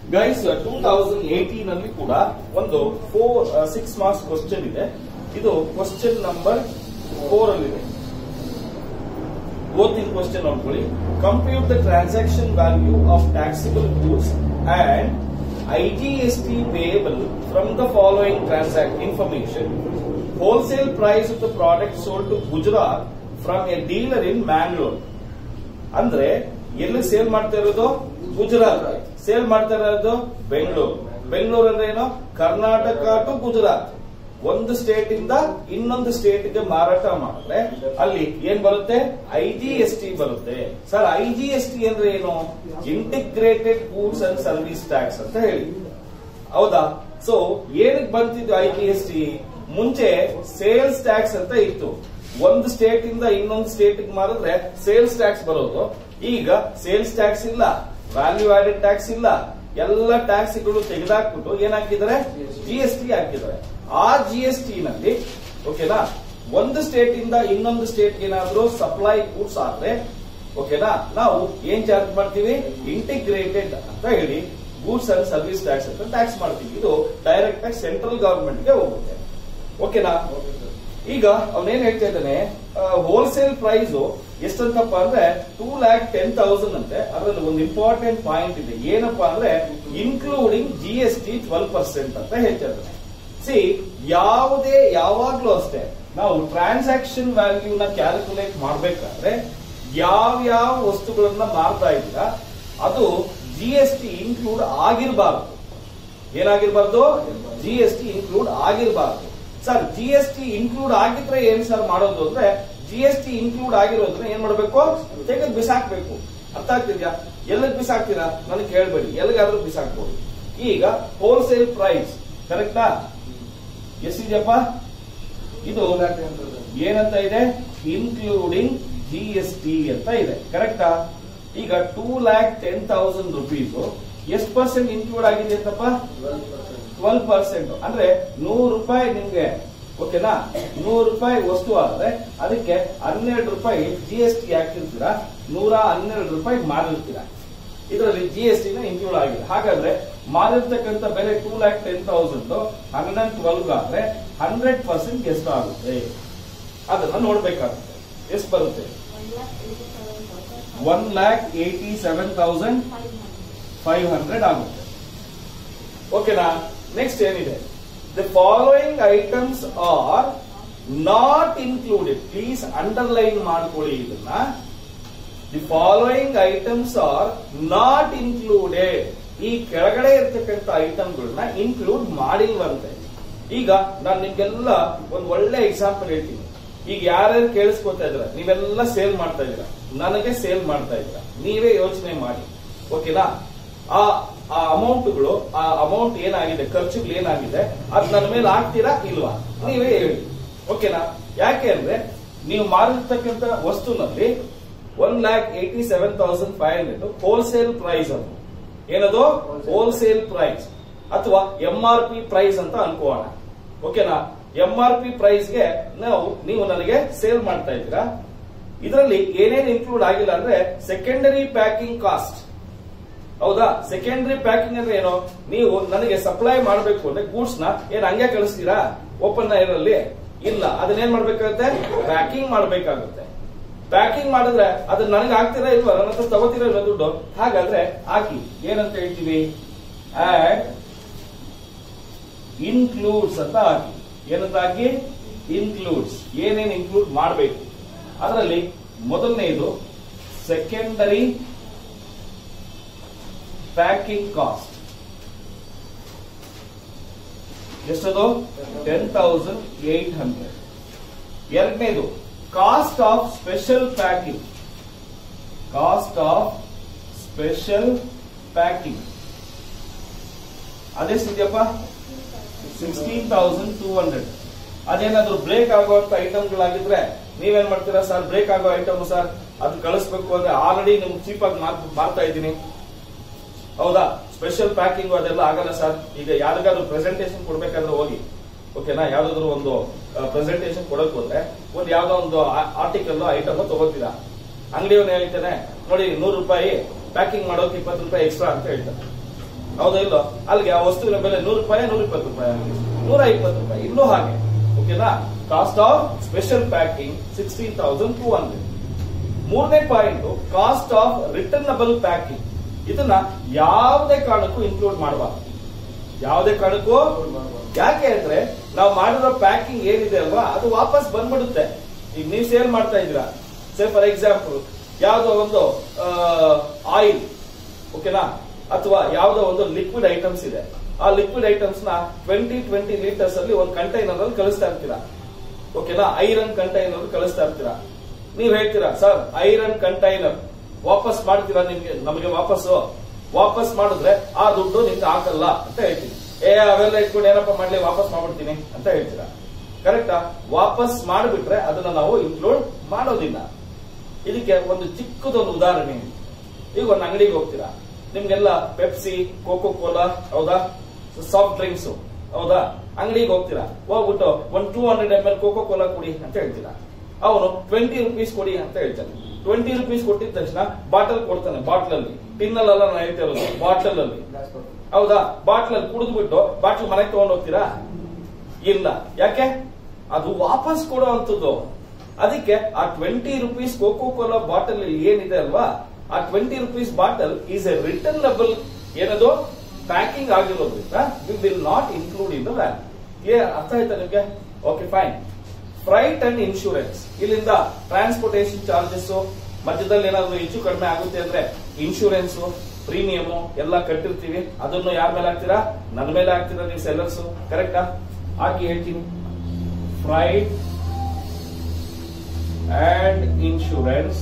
Guys two thousand eighteen ಅಲ್ಲಿ ಕೂಡ ಒಂದು ಫೋರ್ ಸಿಕ್ಸ್ ಮಾರ್ಕ್ಸ್ ಕ್ವಶನ್ ಇದೆ ಇದು ಕ್ವಶನ್ ನಂಬರ್ ಫೋರ್ ಅಲ್ಲಿ ಇದೆ ಓದ್ತಿನ ಕ್ವಶನ್ ನೋಡ್ಕೊಳ್ಳಿ compute the transaction value of taxable goods and IGST payable from the following transact information wholesale price of the product sold to Gujarat from a dealer in Mangalore ಅಂದ್ರೆ ಎಲ್ಲಿ sale ಮಾಡ್ತಾ ಇರೋದು Gujarat sale ಮಾಡ್ತಾ ಇರೋದು ಬೆಂಗಳೂರು ಬೆಂಗಳೂರು ಅಂದ್ರೆ ಏನು ಕರ್ನಾಟಕ ಟು ಗುಜರಾತ್ ಒಂದು ಸ್ಟೇಟ್ ಇಂದ ಇನ್ನೊಂದು ಸ್ಟೇಟ್ ಗೆ ಮಾರಾಟ ಮಾಡಿದ್ರೆ ಅಲ್ಲಿ ಏನ್ ಬರುತ್ತೆ ಐ ಜಿ ಎಸ್ ಟಿ ಬರುತ್ತೆ sir I G S T ಅಂದ್ರೆ ಏನು integrated goods and service tax ಅಂತ ಹೇಳಿ ಹೌದಾ ಸೊ ಏನಕ್ಕೆ ಬಂತಿದ್ದು ಐ ಜಿ ಎಸ್ ಟಿ ಮುಂಚೆ ಸೇಲ್ಸ್ ಟ್ಯಾಕ್ಸ್ ಅಂತ ಇತ್ತು ಒಂದು ಸ್ಟೇಟ್ ಇಂದ ಇನ್ನೊಂದು ಸ್ಟೇಟ್ ಮಾರಿದ್ರೆ ಸೇಲ್ಸ್ ಟ್ಯಾಕ್ಸ್ ಬರೋದು ಈಗ ಸೇಲ್ಸ್ ಟ್ಯಾಕ್ಸ್ ಇಲ್ಲ ವ್ಯಾಲ್ಯೂ ಆಡೆಡ್ ಟ್ಯಾಕ್ಸ್ ಇಲ್ಲ ಎಲ್ಲ ಟ್ಯಾಕ್ಸ್ ಗಳು ತೆಗೆದಾಕ್ಬಿಟ್ಟು ಏನ್ ಹಾಕಿದ್ದಾರೆ ಜಿ ಎಸ್ ಟಿ ಹಾಕಿದ್ದಾರೆ ಆ ಜಿ ಎಸ್ ಟಿ ನಲ್ಲಿ ಓಕೆನಾ ಒಂದು ಸ್ಟೇಟ್ ಇಂದ ಇನ್ನೊಂದು ಸ್ಟೇಟ್ ಏನಾದ್ರೂ ಸಪ್ಲೈ ಗೂಡ್ಸ್ ಆದ್ರೆ ಓಕೆನಾ ನಾವು ಏನ್ ಚಾರ್ಜ್ ಮಾಡ್ತೀವಿ ಇಂಟಿಗ್ರೇಟೆಡ್ ಅಂತ ಹೇಳಿ ಗೂಡ್ಸ್ ಅಂಡ್ ಸರ್ವಿಸ್ ಟ್ಯಾಕ್ಸ್ ಅಂತ ಟ್ಯಾಕ್ಸ್ ಮಾಡ್ತೀವಿ ಇದು ಡೈರೆಕ್ಟ್ ಆಗಿ ಸೆಂಟ್ರಲ್ ಗವರ್ಮೆಂಟ್ ಗೆ ಹೋಗುತ್ತೆ ಓಕೆನಾ ಈಗ ಅವನೇನ್ ಹೇಳ್ತಾ ಇದ್ದಾನೆ ಹೋಲ್ಸೇಲ್ ಪ್ರೈಸ್ ಎಷ್ಟಂತಪ್ಪ ಅಂದ್ರೆ ಟೂ ಲ್ಯಾಕ್ ಟೆನ್ ತೌಸಂಡ್ ಅಂತೆ ಅದರಲ್ಲಿ ಒಂದು ಇಂಪಾರ್ಟೆಂಟ್ ಪಾಯಿಂಟ್ ಇದೆ ಏನಪ್ಪಾ ಅಂದ್ರೆ including G S T twelve percent ಅಂತ ಹೇಳ್ತಾ ಇದ್ದಾನೆ ಸಿ ಯಾವುದೇ ಯಾವಾಗ್ಲೂ ಅಷ್ಟೇ ನಾವು ಟ್ರಾನ್ಸಾಕ್ಷನ್ ವ್ಯಾಲ್ಯೂನ ಕ್ಯಾಲ್ಕುಲೇಟ್ ಮಾಡ್ಬೇಕಾದ್ರೆ ಯಾವ್ಯಾವ ವಸ್ತುಗಳನ್ನ ಮಾರ್ತಾ ಇದ್ದೀರಾ ಅದು ಜಿ ಎಸ್ ಟಿ ಇನ್ಕ್ಲೂಡ್ ಆಗಿರಬಾರ್ದು ಏನಾಗಿರ್ಬಾರ್ದು ಜಿ ಎಸ್ ಟಿ ಇನ್ಕ್ಲೂಡ್ ಆಗಿರಬಾರ್ದು sir G S T include ಆಗಿದ್ರೆ ಏನ್ ಸರ್ ಮಾಡೋದು ಅಂದ್ರೆ ಜಿ ಎಸ್ ಟಿ ಇನ್ಕ್ಲೂಡ್ ಆಗಿರೋದನ್ನ ಏನ್ ಮಾಡ್ಬೇಕು ತೆಗೆದು ಬಿಸಾಕ್ಬೇಕು ಅರ್ಥ ಆಗ್ತಿದ್ಯಾ ಎಲ್ಲಿಗೆ ಬಿಸಾಕ್ತೀರಾ ನನಗೆ ಕೇಳಬೇಡಿ ಎಲ್ಲಿಗಾದ್ರೂ ಬಿಸಾಕ್ಬೋದು ಈಗ ಹೋಲ್ಸೇಲ್ ಪ್ರೈಸ್ ಕರೆಕ್ಟಾ ಎಷ್ಟಿದೆಯಪ್ಪ ಇದು ಏನಂತ ಇದೆ ಇನ್ಕ್ಲೂಡಿಂಗ್ ಜಿ ಎಸ್ ಟಿ ಅಂತ ಇದೆ ಕರೆಕ್ಟಾ ಈಗ two lakh ten thousand rupees ಎಷ್ಟು ಪರ್ಸೆಂಟ್ ಇನ್ಕ್ಲೂಡ್ ಆಗಿದೆ ಅಂತಪ್ಪ ಟ್ವೆಲ್ ಪರ್ಸೆಂಟ್ ಅಂದ್ರೆ ನೂರು ರೂಪಾಯಿ ನಿಮ್ಗೆ ಓಕೆನಾ ನೂರು ರೂಪಾಯಿ ವಸ್ತು ಆದ್ರೆ ಅದಕ್ಕೆ ಹನ್ನೆರಡು ರೂಪಾಯಿ ಜಿ ಎಸ್ ಟಿ ಹಾಕಿರ್ತೀರಾ ನೂರ ಹನ್ನೆರಡು ರೂಪಾಯಿ ಮಾರಿರ್ತೀರಾ ಇದರಲ್ಲಿ ಜಿ ಎಸ್ ಟಿನ ಇನ್ಕ್ಲೂಡ್ ಆಗಿದೆ ಹಾಗಾದ್ರೆ ಮಾರಿರ್ತಕ್ಕಂಥ ಬೆಲೆ two lakh ten thousand hundred twelve ಆದ್ರೆ ಹಂಡ್ರೆಡ್ ಪರ್ಸೆಂಟ್ ಎಷ್ಟು ಆಗುತ್ತೆ ಅದನ್ನ ನೋಡ್ಬೇಕಾಗುತ್ತೆ ಎಷ್ಟು ಬರುತ್ತೆ one lakh eighty seven thousand five hundred ಆಗುತ್ತೆ ಓಕೆನಾ ನೆಕ್ಸ್ಟ್ ಏನಿದೆ the following items are not included please underline ಮಾಡ್ಕೊಳ್ಳಿ ಇದನ್ನ the following items are not included ಈ ಕೆಳಗಡೆ ಇರ್ತಕ್ಕಂಥ ಐಟಮ್ಗಳನ್ನ ಇನ್ಕ್ಲೂಡ್ ಮಾಡಿಲ್ವಂತೆ ಈಗ ನಾನು ನಿಮ್ಗೆಲ್ಲ ಒಂದು ಒಳ್ಳೆ ಎಕ್ಸಾಂಪಲ್ ಹೇಳ್ತೀನಿ ಈಗ ಯಾರ್ಯಾರು ಕೇಳಿಸ್ಕೊತಾ ಇದ್ರ ನೀವೆಲ್ಲ ಸೇಲ್ ಮಾಡ್ತಾ ಇದ್ದೀರಾ ನನಗೆ ಸೇಲ್ ಮಾಡ್ತಾ ಇದ್ದೀರಾ ನೀವೇ ಯೋಚನೆ ಮಾಡಿ ಓಕೆನಾ ಆ ಆ ಅಮೌಂಟ್ಗಳು ಆ ಅಮೌಂಟ್ ಏನಾಗಿದೆ ಖರ್ಚುಗಳು ಏನಾಗಿದೆ ಅದ್ ನನ್ನ ಮೇಲೆ ಹಾಕ್ತೀರಾ ಇಲ್ವಾ ನೀವೇ ಹೇಳಿ ಓಕೆನಾ ಯಾಕೆ ಅಂದ್ರೆ ನೀವು ಮಾರಿರ್ತಕ್ಕಂಥ ವಸ್ತುನಲ್ಲಿ one lakh eighty seven thousand five hundred wholesale price ಅದು ಏನದು ಹೋಲ್ಸೇಲ್ ಪ್ರೈಸ್ ಅಥವಾ ಎಂ ಆರ್ ಪಿ ಪ್ರೈಸ್ ಅಂತ ಅನ್ಕೋಣ ಓಕೆನಾ ಎಂ ಆರ್ ಪಿ ಪ್ರೈಸ್ಗೆ ನಾವು ನೀವು ನನಗೆ ಸೇಲ್ ಮಾಡ್ತಾ ಇದ್ದೀರಾ ಇದರಲ್ಲಿ ಏನೇನು ಇನ್ಕ್ಲೂಡ್ ಆಗಿಲ್ಲ ಅಂದ್ರೆ ಸೆಕೆಂಡರಿ ಪ್ಯಾಕಿಂಗ್ ಕಾಸ್ಟ್ ಹೌದಾ ಸೆಕೆಂಡರಿ ಪ್ಯಾಕಿಂಗ್ ಅಂದ್ರೆ ಏನು ನೀವು ನನಗೆ ಸಪ್ಲೈ ಮಾಡಬೇಕು ಅಂದ್ರೆ ಗೂಡ್ಸ್ ನ ಏನ್ ಹಂಗೆ ಕಳಿಸ್ತೀರಾ ಓಪನ್ ಇರಲ್ಲಿ ಇಲ್ಲ ಅದನ್ನೇನ್ ಮಾಡ್ಬೇಕಾಗುತ್ತೆ ಪ್ಯಾಕಿಂಗ್ ಮಾಡ್ಬೇಕಾಗುತ್ತೆ ಪ್ಯಾಕಿಂಗ್ ಮಾಡಿದ್ರೆ ಅದನ್ನ ನನಗೆ ಹಾಕ್ತೀರಾ ಇಲ್ವಾ ನನ್ನ ಹತ್ರ ತಗೋತೀರಾ ಇಲ್ಲ ದುಡ್ಡು ಹಾಗಾದ್ರೆ ಹಾಕಿ ಏನಂತ ಹೇಳ್ತೀವಿ ಆಡ್ ಇನ್ಕ್ಲೂಡ್ಸ್ ಅಂತ ಹಾಕಿ ಏನಂತ ಹಾಕಿ ಇನ್ಕ್ಲೂಡ್ಸ್ ಏನೇನು ಇನ್ಕ್ಲೂಡ್ ಮಾಡಬೇಕು ಅದರಲ್ಲಿ ಮೊದಲನೇದು ಸೆಕೆಂಡರಿ ಪ್ಯಾಕಿಂಗ್ ಕಾಸ್ಟ್ ಎಷ್ಟದು ಟೆನ್ ತೌಸಂಡ್ ಏಟ್ ಹಂಡ್ರೆಡ್ ಎರಡನೇದು cost of special packing cost of special packing ಅದೆಷ್ಟಿದೆಯಪ್ಪ ಸಿಕ್ಸ್ಟೀನ್ ತೌಸಂಡ್ ಟೂ ಹಂಡ್ರೆಡ್ ಅದೇನಾದ್ರೂ ಬ್ರೇಕ್ ಆಗುವಂತ ಐಟಮ್ಗಳಾಗಿದ್ರೆ ನೀವೇನ್ ಮಾಡ್ತೀರಾ ಸರ್ ಬ್ರೇಕ್ ಆಗೋ ಐಟಮ್ ಸರ್ ಅದು ಕಳಿಸ್ಬೇಕು ಅಂದ್ರೆ ಆಲ್ರೆಡಿ ನಿಮ್ಗೆ ಚೀಪ್ ಆಗಿ ಮಾರ್ತಾ ಇದ್ದೀನಿ ಹೌದಾ ಸ್ಪೆಷಲ್ ಪ್ಯಾಕಿಂಗ್ ಅದೆಲ್ಲ ಆಗಲ್ಲ ಸರ್ ಈಗ ಯಾರಿಗಾದ್ರೂ ಪ್ರೆಸೆಂಟೇಶನ್ ಕೊಡ್ಬೇಕಾದ್ರೆ ಹೋಗಿ ಓಕೆನಾ ಯಾವ್ದಾದ್ರು ಒಂದು ಪ್ರೆಸೆಂಟೇಶನ್ ಕೊಡಕ್ ಹೋದ್ರೆ ಒಂದು ಯಾವ್ದೋ ಒಂದು ಆರ್ಟಿಕಲ್ ಐಟಮ್ ತಗೋತೀರಾ ಅಂಗಡಿಯವನು ಹೇಳ್ತಾನೆ ನೋಡಿ ನೂರು ರೂಪಾಯಿ ಪ್ಯಾಕಿಂಗ್ ಮಾಡೋಕೆ ಇಪ್ಪತ್ತು ರೂಪಾಯಿ ಎಕ್ಸ್ಟ್ರಾ ಅಂತ ಹೇಳ್ತಾನೆ ಹೌದಾ ಇಲ್ಲೋ ಅಲ್ಲಿಗೆ ಆ ವಸ್ತುವಿನ ಬೆಲೆ ನೂರು ರೂಪಾಯಿ ನೂರ ಇಪ್ಪತ್ತು ರೂಪಾಯಿ ಆಗಲಿ ನೂರ ಇಪ್ಪತ್ತು ರೂಪಾಯಿ ಇನ್ನೂ ಹಾಗೆ ಓಕೆನಾ cost of special packing sixteen thousand two hundred ಮೂರನೇ point cost of returnable packing ಇದನ್ನ ಯಾವುದೇ ಕಾರಣಕ್ಕೂ ಇನ್ಕ್ಲೂಡ್ ಮಾಡಬಾರ್ದು ಯಾವುದೇ ಕಾರಣಕ್ಕೂ ಯಾಕೆ ಅಂದ್ರೆ ನಾವು ಮಾಡಿರೋ ಪ್ಯಾಕಿಂಗ್ ಏನಿದೆ ಅಲ್ವಾ ಅದು ವಾಪಸ್ ಬಂದ್ಬಿಡುತ್ತೆ ಈಗ ನೀವು ಸೇಲ್ ಮಾಡ್ತಾ ಇದ್ದೀರಾ ಸೇ ಫಾರ್ ಎಕ್ಸಾಂಪಲ್ ಯಾವುದೋ ಒಂದು ಆಯಿಲ್ ಓಕೆನಾ ಅಥವಾ ಯಾವುದೋ ಒಂದು ಲಿಕ್ವಿಡ್ ಐಟಮ್ಸ್ ಇದೆ ಆ ಲಿಕ್ವಿಡ್ ಐಟಮ್ಸ್ ನ ಟ್ವೆಂಟಿ ಟ್ವೆಂಟಿ ಲೀಟರ್ಸ್ ಅಲ್ಲಿ ಒಂದು ಕಂಟೈನರ್ ಅಲ್ಲಿ ಕಳಿಸ್ತಾ ಇರ್ತೀರಾ ಓಕೆನಾ ಐರನ್ ಕಂಟೈನರ್ ಕಳಿಸ್ತಾ ಇರ್ತೀರಾ ನೀವ್ ಹೇಳ್ತೀರಾ ಸರ್ ಐರನ್ ಕಂಟೈನರ್ ವಾಪಸ್ ಮಾಡ್ತೀರಾ ನಿಮ್ಗೆ ನಮಗೆ ವಾಪಸ್ಸು ವಾಪಸ್ ಮಾಡಿದ್ರೆ ಆ ದುಡ್ಡು ನಿಮ್ಗೆ ಹಾಕಲ್ಲ ಅಂತ ಹೇಳ್ತೀನಿ ಏ ಅವೆಲ್ಲ ಇಟ್ಕೊಂಡು ಏನಪ್ಪ ಮಾಡ್ಲಿ ವಾಪಸ್ ಮಾಡ್ಬಿಡ್ತೀನಿ ಅಂತ ಹೇಳ್ತೀರಾ ಕರೆಕ್ಟಾ ವಾಪಸ್ ಮಾಡಿಬಿಟ್ರೆ ಅದನ್ನ ನಾವು ಇನ್ಕ್ಲೂಡ್ ಮಾಡೋದಿಲ್ಲ ಇದಕ್ಕೆ ಒಂದು ಚಿಕ್ಕದೊಂದು ಉದಾಹರಣೆ ಇದೆ. ಈಗ ಒಂದು ಅಂಗಡಿಗೆ ಹೋಗ್ತೀರಾ ನಿಮ್ಗೆಲ್ಲ ಪೆಪ್ಸಿ ಕೋಕೋ ಕೋಲಾ ಹೌದಾ ಸಾಫ್ಟ್ ಡ್ರಿಂಕ್ಸ್ ಹೌದಾ ಅಂಗಡಿಗೆ ಹೋಗ್ತೀರಾ ಹೋಗ್ಬಿಟ್ಟು ಒಂದು two hundred M L Coca Cola ಕೊಡಿ ಅಂತ ಹೇಳ್ತೀರಾ ಅವನು ಟ್ವೆಂಟಿ ರುಪೀಸ್ ಕೊಡಿ ಅಂತ ಹೇಳ್ತಾನೆ ಟ್ವೆಂಟಿ ರುಪೀಸ್ ಕೊಟ್ಟಿದ ತಕ್ಷಣ ಬಾಟಲ್ ಕೊಡ್ತಾನೆ ಬಾಟ್ಲ್ ಅಲ್ಲಿ ಟಿನ್ನಲ್ಲ ನಾನು ಹೇಳ್ತಾ ಇರೋದು ಬಾಟ್ಲ್ ಅಲ್ಲಿ ಹೌದಾ ಬಾಟ್ಲ್ ಅಲ್ಲಿ ಕುಡಿದ್ಬಿಟ್ಟು ಬಾಟ್ಲ್ ಮನೆಗೆ ತಗೊಂಡ್ ಹೋಗ್ತೀರಾ ಇಲ್ಲ ಯಾಕೆ ಅದು ವಾಪಸ್ ಕೊಡೋ ಅಂತದ್ದು ಅದಕ್ಕೆ ಆ twenty rupees Coca Cola bottle ಏನಿದೆ ಅಲ್ವಾ ಆ twenty rupees bottle is a returnable ಏನದು ಪ್ಯಾಕಿಂಗ್ ಆಗಿರೋದ್ರಿಂದ we will not include in the value clear ಅರ್ಥ ಆಯ್ತಾ ನಿಮ್ಗೆ okay fine freight and insurance ಇಲ್ಲಿಂದ ಟ್ರಾನ್ಸ್ಪೋರ್ಟೇಷನ್ ಚಾರ್ಜಸ್ ಮಧ್ಯದಲ್ಲಿ ಏನಾದ್ರು ಹೆಚ್ಚು ಕಡಿಮೆ ಆಗುತ್ತೆ ಅಂದ್ರೆ ಇನ್ಶೂರೆನ್ಸ್ ಪ್ರೀಮಿಯಮ್ ಎಲ್ಲ ಕಟ್ಟಿರ್ತೀವಿ ಅದನ್ನು ಯಾರ ಮೇಲೆ ಹಾಕ್ತೀರಾ ನನ್ನ ಮೇಲೆ ಹಾಕ್ತೀರಾ ನೀವು ಸೆಲ್ಲರ್ಸ್ ಕರೆಕ್ಟಾ ಹಾಕಿ ಹೇಳ್ತೀನಿ freight and insurance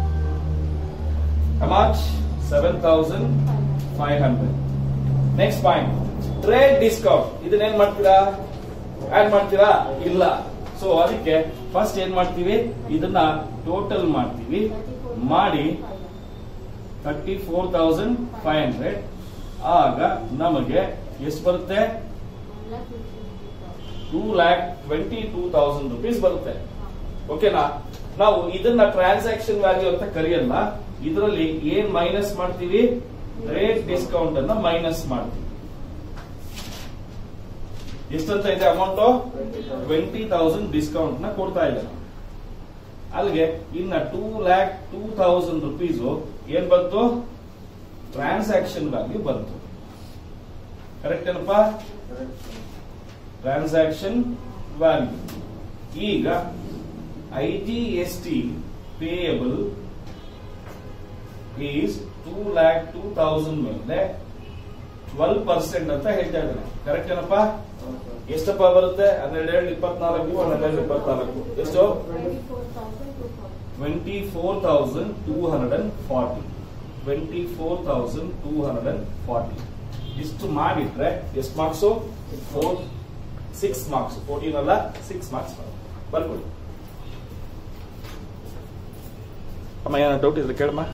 much seven thousand five hundred next point trade discount ಇದನ್ನೇನ್ ಮಾಡ್ತೀರಾ ಆಡ್ ಮಾಡ್ತೀರಾ ಇಲ್ಲ ಸೊ ಅದಕ್ಕೆ ಫಸ್ಟ್ ಏನ್ ಮಾಡ್ತೀವಿ ಇದನ್ನ ಟೋಟಲ್ ಮಾಡ್ತೀವಿ ಮಾಡಿ thirty four thousand five hundred ಆಗ ನಮಗೆ ಎಷ್ಟು ಬರುತ್ತೆ two lakh twenty two thousand rupees ಬರುತ್ತೆ ಓಕೆನಾ ನಾವು ಇದನ್ನ ಟ್ರಾನ್ಸಾಕ್ಷನ್ ವ್ಯಾಲ್ಯೂ ಅಂತ ಕರೆಯಲ್ಲ ಇದರಲ್ಲಿ ಏನ್ ಮೈನಸ್ ಮಾಡ್ತೀವಿ ರೇಟ್ ಡಿಸ್ಕೌಂಟ್ ಅನ್ನ ಮೈನಸ್ ಮಾಡ್ತೀವಿ ಎಷ್ಟಂತ ಇದೆ ಅಮೌಂಟ್ ಟ್ವೆಂಟಿ ತೌಸಂಡ್ ಡಿಸ್ಕೌಂಟ್ ನ ಕೊಡ್ತಾ ಇದ್ದಾರೆ ಅಲ್ಲಿಗೆ ಇನ್ನ two lakh two thousand rupees ಏನ್ ಬಂತು ಟ್ರಾನ್ಸಾಕ್ಷನ್ ವ್ಯಾಲ್ಯೂ ಬಂತು ಕರೆಕ್ಟ್ ಏನಪ್ಪಾ ಟ್ರಾನ್ಸಾಕ್ಷನ್ ವ್ಯಾಲ್ಯೂ ಈಗ I G S T payable is two lakh two thousand ಮೇಲೆ ಟ್ವೆಲ್ ಪರ್ಸೆಂಟ್ ಅಂತ ಹೇಳ್ತಾ ಇದ್ದಾನೆ ಕರೆಕ್ಟ್ ಏನಪ್ಪಾ ಎಷ್ಟಪ್ಪ ಬರುತ್ತೆ ಹನ್ನೆರಡು ಎರಡು ಇಪ್ಪತ್ನಾಲ್ಕು ಹನ್ನೆರಡು ಇಪ್ಪತ್ನಾಲ್ಕು ಎಷ್ಟು twenty four thousand two hundred and forty twenty four thousand two hundred and forty ಇಷ್ಟು ಮಾಡಿಟ್ರೆ ಎಷ್ಟು marks four six marks fourteen ಅಲ್ಲ ಸಿಕ್ಸ್ ಮಾರ್ಕ್ಸ್ ಬರ್ಕೊಳ್ಳಿ ಅಮ್ಮ ಏನೋ ಡೌಟ್ ಇದ್ರೆ ಕೇಳಮ್ಮ